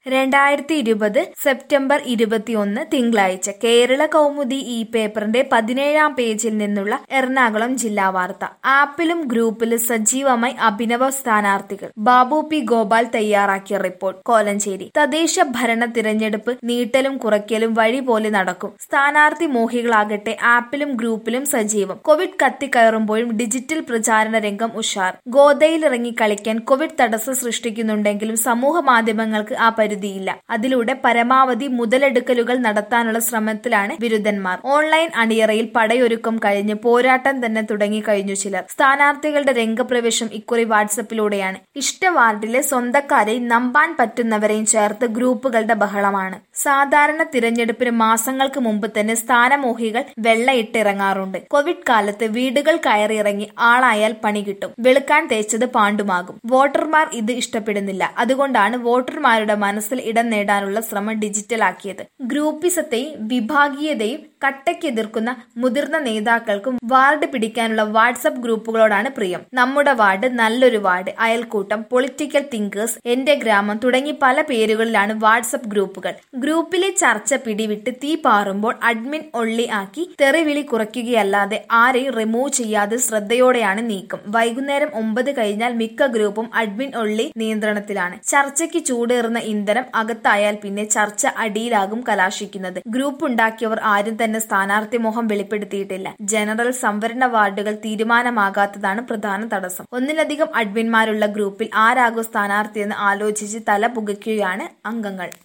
രണ്ടായിരത്തി ഇരുപത് സെപ്റ്റംബർ ഇരുപത്തിയൊന്ന് തിങ്കളാഴ്ച കേരള കൗമുദി ഈ പേപ്പറിന്റെ പതിനേഴാം പേജിൽ നിന്നുള്ള എറണാകുളം ജില്ലാ വാർത്ത ആപ്പിലും ഗ്രൂപ്പിലും സജീവമായി അഭിനവ സ്ഥാനാർത്ഥികൾ ബാബു പി ഗോപാൽ തയ്യാറാക്കിയ റിപ്പോർട്ട് കോലഞ്ചേരി തദ്ദേശ ഭരണ തിരഞ്ഞെടുപ്പ് നീട്ടലും കുറയ്ക്കലും വഴി പോലെ നടക്കും സ്ഥാനാർത്ഥി മോഹികളാകട്ടെ ആപ്പിലും ഗ്രൂപ്പിലും സജീവം കോവിഡ് കത്തിക്കയറുമ്പോഴും ഡിജിറ്റൽ പ്രചാരണ രംഗം ഉഷാർ ഗോതയിലിറങ്ങി കളിക്കാൻ കോവിഡ് തടസ്സം സൃഷ്ടിക്കുന്നുണ്ടെങ്കിലും സമൂഹ മാധ്യമങ്ങൾക്ക് ആ പരിധിയില്ല അതിലൂടെ പരമാവധി മുതലെടുക്കലുകൾ നടത്താനുള്ള ശ്രമത്തിലാണ് വിരുദ്ധന്മാർ ഓൺലൈൻ അണിയറയിൽ പടയൊരുക്കം കഴിഞ്ഞ് പോരാട്ടം തന്നെ തുടങ്ങി കഴിഞ്ഞു ചിലർ സ്ഥാനാർത്ഥികളുടെ രംഗപ്രവേശം ഇക്കുറി വാട്സപ്പിലൂടെയാണ് ഇഷ്ട വാർഡിലെ സ്വന്തക്കാരെയും നമ്പാൻ പറ്റുന്നവരെയും ചേർത്ത് ഗ്രൂപ്പുകളുടെ ബഹളമാണ് സാധാരണ തിരഞ്ഞെടുപ്പിന് മാസങ്ങൾക്ക് മുമ്പ് തന്നെ സ്ഥാനമോഹികൾ വെള്ളയിട്ടിറങ്ങാറുണ്ട് കോവിഡ് കാലത്ത് വീടുകൾ കയറിയിറങ്ങി ആളായാൽ പണി കിട്ടും വെളുക്കാൻ തേച്ചത് പാണ്ടുമാകും വോട്ടർമാർ ഇത് ഇഷ്ടപ്പെടുന്നില്ല അതുകൊണ്ടാണ് വോട്ടർമാരുടെ മനസ്സിൽ ഇടം നേടാനുള്ള ശ്രമം ഡിജിറ്റലാക്കിയത് ഗ്രൂപ്പിസത്തെയും വിഭാഗീയതയും കട്ടയ്ക്കെതിർക്കുന്ന മുതിർന്ന നേതാക്കൾക്കും വാർഡ് പിടിക്കാനുള്ള വാട്സപ്പ് ഗ്രൂപ്പുകളോടാണ് പ്രിയം നമ്മുടെ വാർഡ് നല്ലൊരു വാർഡ് അയൽക്കൂട്ടം പൊളിറ്റിക്കൽ തിങ്കേഴ്സ് എന്റെ ഗ്രാമം തുടങ്ങി പല പേരുകളിലാണ് വാട്സപ്പ് ഗ്രൂപ്പുകൾ ഗ്രൂപ്പിലെ ചർച്ച പിടിവിട്ട് തീ പാറുമ്പോൾ അഡ്മിൻ ഒള്ളി ആക്കി തെറിവിളി കുറയ്ക്കുകയല്ലാതെ ആരെയും റിമൂവ് ചെയ്യാതെ ശ്രദ്ധയോടെയാണ് നീക്കം വൈകുന്നേരം ഒമ്പത് കഴിഞ്ഞാൽ മിക്ക ഗ്രൂപ്പും അഡ്മിൻ ഒള്ളി നിയന്ത്രണത്തിലാണ് ചർച്ചയ്ക്ക് ചൂടേറുന്ന ഇന്ധനം അകത്തായാൽ പിന്നെ ചർച്ച അടിയിലാകും കലാശിക്കുന്നത് ഗ്രൂപ്പ് ഉണ്ടാക്കിയവർ ആരും തന്നെ സ്ഥാനാർത്ഥി മോഹം വെളിപ്പെടുത്തിയിട്ടില്ല ജനറൽ സംവരണ വാർഡുകൾ തീരുമാനമാകാത്തതാണ് പ്രധാന തടസ്സം ഒന്നിലധികം അഡ്മിന്മാരുള്ള ഗ്രൂപ്പിൽ ആരാകും സ്ഥാനാർത്ഥിയെന്ന് ആലോചിച്ച് തല പുകയ്ക്കുകയാണ് അംഗങ്ങൾ